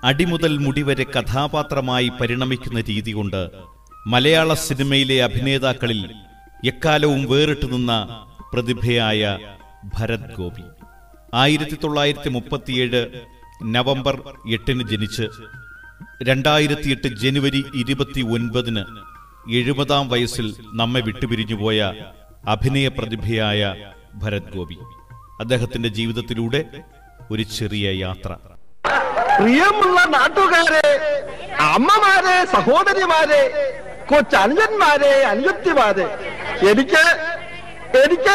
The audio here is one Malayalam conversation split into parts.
അടിമുതൽ മുടിവരെ കഥാപാത്രമായി പരിണമിക്കുന്ന രീതി കൊണ്ട് മലയാള സിനിമയിലെ അഭിനേതാക്കളിൽ എക്കാലവും വേറിട്ടു നിന്ന പ്രതിഭയായ ഭരത് ഗോപി ആയിരത്തി തൊള്ളായിരത്തി മുപ്പത്തിയേഴ് നവംബർ എട്ടിന് ജനിച്ച് രണ്ടായിരത്തി എട്ട് ജനുവരി ഇരുപത്തി ഒൻപതിന് എഴുപതാം വയസ്സിൽ നമ്മെ വിട്ടുപിരിഞ്ഞുപോയ അഭിനയ പ്രതിഭയായ ഭരത് ഗോപി അദ്ദേഹത്തിന്റെ ജീവിതത്തിലൂടെ ഒരു ചെറിയ യാത്ര പ്രിയമുള്ള നാട്ടുകാരെ അമ്മമാരെ സഹോദരിമാരെ കൊച്ചനുജന്മാരെ അനുജത്തിമാരെ എനിക്ക് എനിക്ക്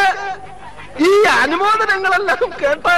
ഈ അനുമോദനങ്ങളെല്ലാം കേട്ട്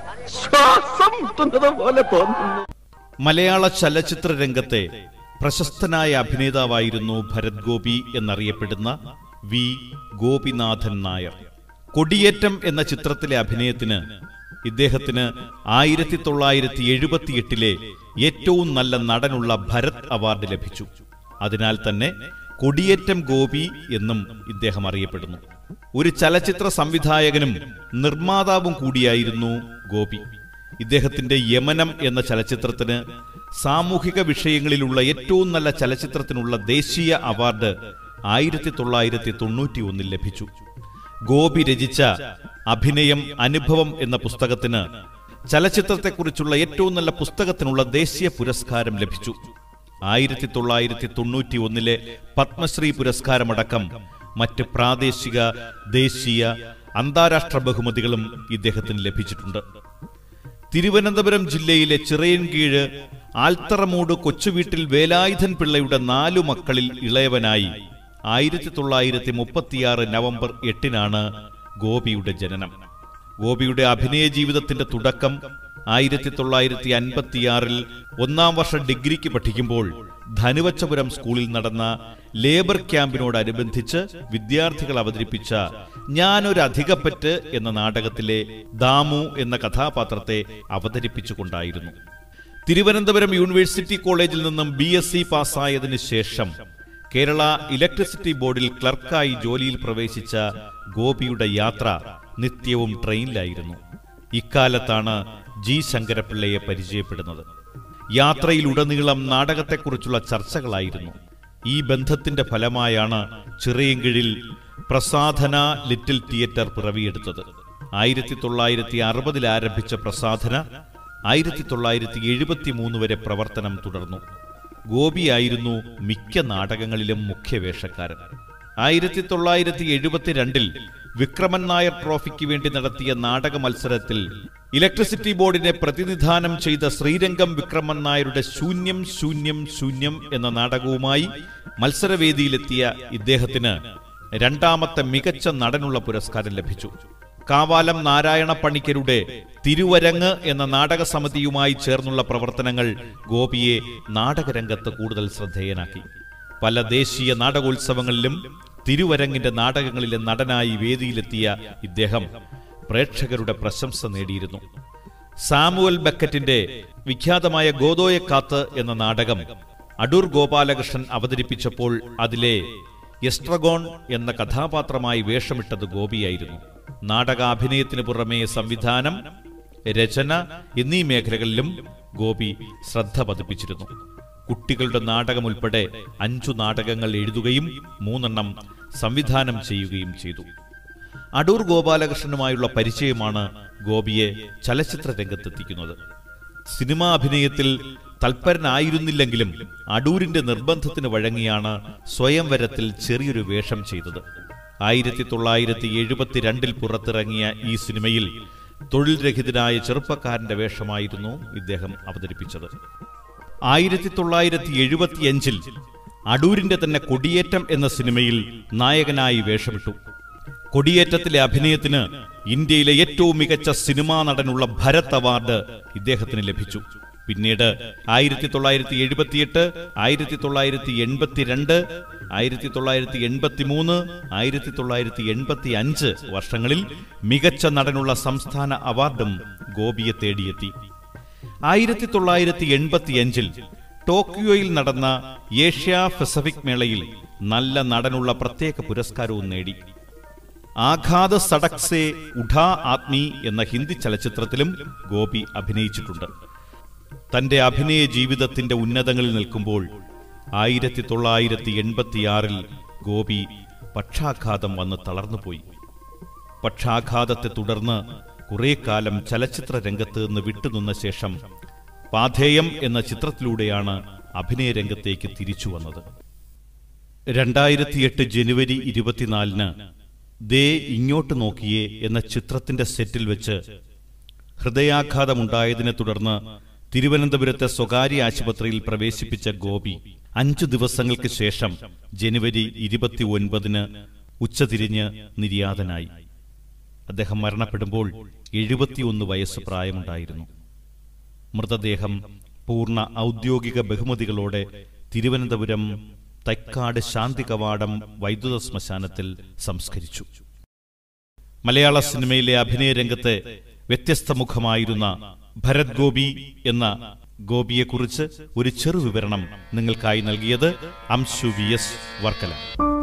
ശ്വാസം മുട്ടുന്നത് പോലെ തോന്നുന്നു മലയാള ചലച്ചിത്ര രംഗത്തെ പ്രശസ്തനായ അഭിനേതാവായിരുന്നു ഭരത് ഗോപി എന്നറിയപ്പെടുന്ന വി ഗോപിനാഥൻ നായർ കൊടിയേറ്റം എന്ന ചിത്രത്തിലെ അഭിനയത്തിന് ഇദ്ദേഹത്തിന് ആയിരത്തി തൊള്ളായിരത്തി എഴുപത്തിയെട്ടിലെ ഏറ്റവും നല്ല നടനുള്ള ഭരത് അവാർഡ് ലഭിച്ചു അതിനാൽ തന്നെ കൊടിയേറ്റം ഗോപി എന്നും ഇദ്ദേഹം അറിയപ്പെടുന്നു ഒരു ചലച്ചിത്ര സംവിധായകനും നിർമ്മാതാവും കൂടിയായിരുന്നു ഗോപി ഇദ്ദേഹത്തിന്റെ യമനം എന്ന ചലച്ചിത്രത്തിന് സാമൂഹിക വിഷയങ്ങളിലുള്ള ഏറ്റവും നല്ല ചലച്ചിത്രത്തിനുള്ള ദേശീയ അവാർഡ് ആയിരത്തി തൊള്ളായിരത്തി തൊണ്ണൂറ്റി ഒന്നിൽ ലഭിച്ചു ഗോപി രചിച്ച അഭിനയം അനുഭവം എന്ന പുസ്തകത്തിന് ചലച്ചിത്രത്തെക്കുറിച്ചുള്ള ഏറ്റവും നല്ല പുസ്തകത്തിനുള്ള ദേശീയ പുരസ്കാരം ലഭിച്ചു ആയിരത്തി തൊള്ളായിരത്തി തൊണ്ണൂറ്റി ഒന്നിലെ പത്മശ്രീ പുരസ്കാരമടക്കം മറ്റ് പ്രാദേശിക ദേശീയ അന്താരാഷ്ട്ര ബഹുമതികളും ഇദ്ദേഹത്തിന് ലഭിച്ചിട്ടുണ്ട് തിരുവനന്തപുരം ജില്ലയിലെ ചിറയൻകീഴ് ആൽത്തറമൂട് കൊച്ചുവീട്ടിൽ വേലായുധൻ പിള്ളയുടെ നാലു മക്കളിൽ ഇളയവനായി ആയിരത്തി തൊള്ളായിരത്തി മുപ്പത്തിയാറ് നവംബർ എട്ടിനാണ് ഗോപിയുടെ ജനനം ഗോപിയുടെ അഭിനയ ജീവിതത്തിന്റെ തുടക്കം ആയിരത്തി തൊള്ളായിരത്തി അൻപത്തിയാറിൽ ഒന്നാം വർഷ ഡിഗ്രിക്ക് പഠിക്കുമ്പോൾ ധനുവച്ചപുരം സ്കൂളിൽ നടന്ന ലേബർ ക്യാമ്പിനോടനുബന്ധിച്ച് വിദ്യാർത്ഥികൾ അവതരിപ്പിച്ച ഞാനൊരു അധികപ്പറ്റ് എന്ന നാടകത്തിലെ ദാമു എന്ന കഥാപാത്രത്തെ അവതരിപ്പിച്ചുകൊണ്ടായിരുന്നു തിരുവനന്തപുരം യൂണിവേഴ്സിറ്റി കോളേജിൽ നിന്നും ബി എസ് സി പാസ്സായതിനു ശേഷം കേരള ഇലക്ട്രിസിറ്റി ബോർഡിൽ ക്ലർക്കായി ജോലിയിൽ പ്രവേശിച്ച ഗോപിയുടെ യാത്ര നിത്യവും ട്രെയിനിലായിരുന്നു ഇക്കാലത്താണ് ജി ശങ്കരപിള്ളയെ പരിചയപ്പെടുന്നത് യാത്രയിലുടനീളം നാടകത്തെക്കുറിച്ചുള്ള ചർച്ചകളായിരുന്നു ഈ ബന്ധത്തിന്റെ ഫലമായാണ് ചിറയൻകിഴിൽ പ്രസാധന ലിറ്റിൽ തിയേറ്റർ പിറവിയെടുത്തത് ആയിരത്തി തൊള്ളായിരത്തി അറുപതിൽ ആരംഭിച്ച പ്രസാധന ആയിരത്തി തൊള്ളായിരത്തി എഴുപത്തി മൂന്ന് വരെ പ്രവർത്തനം തുടർന്നു ഗോപിയായിരുന്നു മിക്ക നാടകങ്ങളിലും മുഖ്യവേഷക്കാരൻ ആയിരത്തി തൊള്ളായിരത്തി എഴുപത്തിരണ്ടിൽ വിക്രമൻ നായർ ട്രോഫിക്ക് വേണ്ടി നടത്തിയ നാടക മത്സരത്തിൽ ഇലക്ട്രിസിറ്റി ബോർഡിനെ പ്രതിനിധാനം ചെയ്ത ശ്രീരംഗം വിക്രമൻ നായരുടെ ശൂന്യം ശൂന്യം ശൂന്യം എന്ന നാടകവുമായി മത്സരവേദിയിലെത്തിയ ഇദ്ദേഹത്തിന് രണ്ടാമത്തെ മികച്ച നടനുള്ള പുരസ്കാരം ലഭിച്ചു കാവാലം നാരായണ പണിക്കരുടെ തിരുവരങ്ങ് എന്ന നാടക സമിതിയുമായി ചേർന്നുള്ള പ്രവർത്തനങ്ങൾ ഗോപിയെ നാടകരംഗത്ത് കൂടുതൽ ശ്രദ്ധേയനാക്കി പല ദേശീയ നാടകോത്സവങ്ങളിലും തിരുവരങ്ങിന്റെ നാടകങ്ങളിലെ നടനായി വേദിയിലെത്തിയ ഇദ്ദേഹം പ്രേക്ഷകരുടെ പ്രശംസ നേടിയിരുന്നു സാമുവൽ ബക്കറ്റിന്റെ വിഖ്യാതമായ ഗോദോയക്കാത്ത് എന്ന നാടകം അടൂർ ഗോപാലകൃഷ്ണൻ അവതരിപ്പിച്ചപ്പോൾ അതിലെ എസ്ട്രഗോൺ എന്ന കഥാപാത്രമായി വേഷമിട്ടത് ഗോപിയായിരുന്നു നാടകാഭിനയത്തിന് പുറമെ സംവിധാനം രചന എന്നീ മേഖലകളിലും ഗോപി ശ്രദ്ധ പതിപ്പിച്ചിരുന്നു കുട്ടികളുടെ നാടകം ഉൾപ്പെടെ അഞ്ചു നാടകങ്ങൾ എഴുതുകയും മൂന്നെണ്ണം സംവിധാനം ചെയ്യുകയും ചെയ്തു അടൂർ ഗോപാലകൃഷ്ണനുമായുള്ള പരിചയമാണ് ഗോപിയെ ചലച്ചിത്ര രംഗത്തെത്തിക്കുന്നത് സിനിമാ അഭിനയത്തിൽ തൽപരനായിരുന്നില്ലെങ്കിലും അടൂരിന്റെ നിർബന്ധത്തിന് വഴങ്ങിയാണ് സ്വയംവരത്തിൽ ചെറിയൊരു വേഷം ചെയ്തത് ആയിരത്തി തൊള്ളായിരത്തി എഴുപത്തിരണ്ടിൽ പുറത്തിറങ്ങിയ ഈ സിനിമയിൽ തൊഴിൽ രഹിതനായ ചെറുപ്പക്കാരന്റെ വേഷമായിരുന്നു ഇദ്ദേഹം അവതരിപ്പിച്ചത് ആയിരത്തി തൊള്ളായിരത്തി എഴുപത്തിയഞ്ചിൽ അടൂരിന്റെ തന്നെ കൊടിയേറ്റം എന്ന സിനിമയിൽ നായകനായി വേഷമിട്ടു കൊടിയേറ്റത്തിലെ അഭിനയത്തിന് ഇന്ത്യയിലെ ഏറ്റവും മികച്ച സിനിമാ നടനുള്ള ഭരത് അവാർഡ് ഇദ്ദേഹത്തിന് ലഭിച്ചു പിന്നീട് ആയിരത്തി തൊള്ളായിരത്തി എഴുപത്തിയെട്ട് ആയിരത്തി തൊള്ളായിരത്തി എൺപത്തിരണ്ട് ആയിരത്തി തൊള്ളായിരത്തി എൺപത്തി മൂന്ന് ആയിരത്തി തൊള്ളായിരത്തി എൺപത്തി അഞ്ച് വർഷങ്ങളിൽ മികച്ച നടനുള്ള സംസ്ഥാന അവാർഡും ഗോപിയെ തേടിയെത്തി ആയിരത്തി തൊള്ളായിരത്തി എൺപത്തിയഞ്ചിൽ ടോക്കിയോയിൽ നടന്ന ഏഷ്യ പസഫിക് മേളയിൽ നല്ല നടനുള്ള പ്രത്യേക പുരസ്കാരവും നേടി ആഘാത സടക് സേ ഉഠാ ആത്മി എന്ന ഹിന്ദി ചലച്ചിത്രത്തിലും ഗോപി അഭിനയിച്ചിട്ടുണ്ട് തന്റെ അഭിനയ ജീവിതത്തിന്റെ ഉന്നതങ്ങളിൽ നിൽക്കുമ്പോൾ ആയിരത്തി തൊള്ളായിരത്തി എൺപത്തിയാറിൽ ഗോപി പക്ഷാഘാതം വന്ന് തളർന്നുപോയി പക്ഷാഘാതത്തെ തുടർന്ന് കുറെ കാലം ചലച്ചിത്ര രംഗത്ത് നിന്ന് വിട്ടുനിന്ന ശേഷം പാഥേയം എന്ന ചിത്രത്തിലൂടെയാണ് അഭിനയ രംഗത്തേക്ക് തിരിച്ചു വന്നത് രണ്ടായിരത്തിയെട്ട് ജനുവരി ഇരുപത്തിനാലിന് ദേ ഇങ്ങോട്ട് നോക്കിയേ എന്ന ചിത്രത്തിന്റെ സെറ്റിൽ വെച്ച് ഹൃദയാഘാതമുണ്ടായതിനെ തുടർന്ന് തിരുവനന്തപുരത്തെ സ്വകാര്യ ആശുപത്രിയിൽ പ്രവേശിപ്പിച്ച ഗോപി അഞ്ചു ദിവസങ്ങൾക്ക് ശേഷം ജനുവരി ഇരുപത്തി ഒൻപതിന് ഉച്ചതിരിഞ്ഞ് നിര്യാതനായി അദ്ദേഹം മരണപ്പെടുമ്പോൾ എഴുപത്തിയൊന്ന് വയസ്സ് പ്രായമുണ്ടായിരുന്നു മൃതദേഹം പൂർണ്ണ ഔദ്യോഗിക ബഹുമതികളോടെ തിരുവനന്തപുരം തൈക്കാട് ശാന്തി കവാടം വൈദ്യുത ശ്മശാനത്തിൽ സംസ്കരിച്ചു മലയാള സിനിമയിലെ അഭിനയ രംഗത്തെ വ്യത്യസ്ത മുഖമായിരുന്ന ഭരത് ഗോപി എന്ന ഗോപിയെക്കുറിച്ച് ഒരു ചെറു വിവരണം നിങ്ങൾക്കായി നൽകിയത് അംശു വി എസ് വർക്കല